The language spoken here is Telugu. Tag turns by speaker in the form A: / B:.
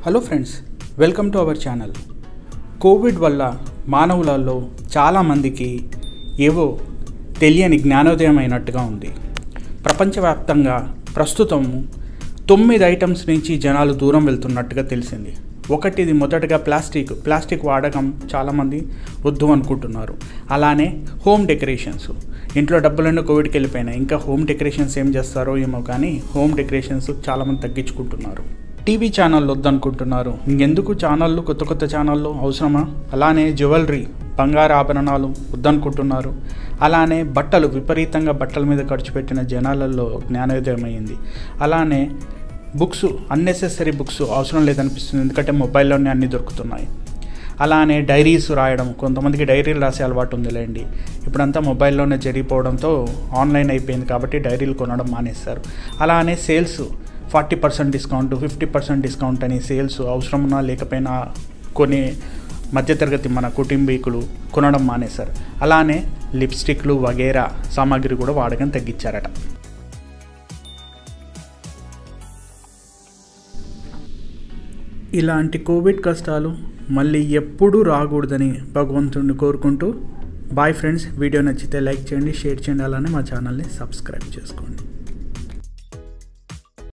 A: hello friends welcome to our channel COVID వల్ల మానవులలో చాలామందికి ఏవో తెలియని జ్ఞానోదయం అయినట్టుగా ఉంది ప్రపంచవ్యాప్తంగా ప్రస్తుతం తొమ్మిది ఐటమ్స్ నుంచి జనాలు దూరం వెళ్తున్నట్టుగా తెలిసింది ఒకటిది మొదటగా ప్లాస్టిక్ ప్లాస్టిక్ వాడకం చాలామంది వద్దు అనుకుంటున్నారు అలానే హోమ్ డెకరేషన్స్ ఇంట్లో డబ్బులన్నీ కోవిడ్కి వెళ్ళిపోయినాయి ఇంకా హోమ్ డెకరేషన్స్ ఏం చేస్తారో ఏమో కానీ హోమ్ డెకరేషన్స్ చాలామంది తగ్గించుకుంటున్నారు టీవీ ఛానళ్ళు వద్దనుకుంటున్నారు ఇంకెందుకు ఛానళ్ళు కొత్త కొత్త ఛానళ్ళు అవసరమా అలానే జ్యువెలరీ బంగారు ఆభరణాలు వద్దనుకుంటున్నారు అలానే బట్టలు విపరీతంగా బట్టల మీద ఖర్చు పెట్టిన జనాలలో జ్ఞానోదయం అయింది అలానే బుక్స్ అన్నెసెసరీ బుక్స్ అవసరం లేదనిపిస్తుంది ఎందుకంటే మొబైల్లోనే అన్నీ దొరుకుతున్నాయి అలానే డైరీస్ రాయడం కొంతమందికి డైరీలు రాసే అలవాటు ఉందిలేండి ఇప్పుడంతా మొబైల్లోనే జరిగిపోవడంతో ఆన్లైన్ అయిపోయింది కాబట్టి డైరీలు కొనడం మానేస్తారు అలానే sales forty percent discount fifty percent discount అని సేల్స్ అవసరం ఉన్నా లేకపోయినా కొన్ని మధ్యతరగతి మన కుటుంబీకులు కొనడం మానేశారు అలానే లిప్స్టిక్లు వగేరా సామాగ్రి కూడా వాడకం తగ్గించారట ఇలాంటి కోవిడ్ కష్టాలు మళ్ళీ ఎప్పుడూ రాకూడదని భగవంతుడిని కోరుకుంటూ బాయ్ ఫ్రెండ్స్ వీడియో నచ్చితే లైక్ చేయండి షేర్ చేయండి అలానే మా ఛానల్ని సబ్స్క్రైబ్ చేసుకోండి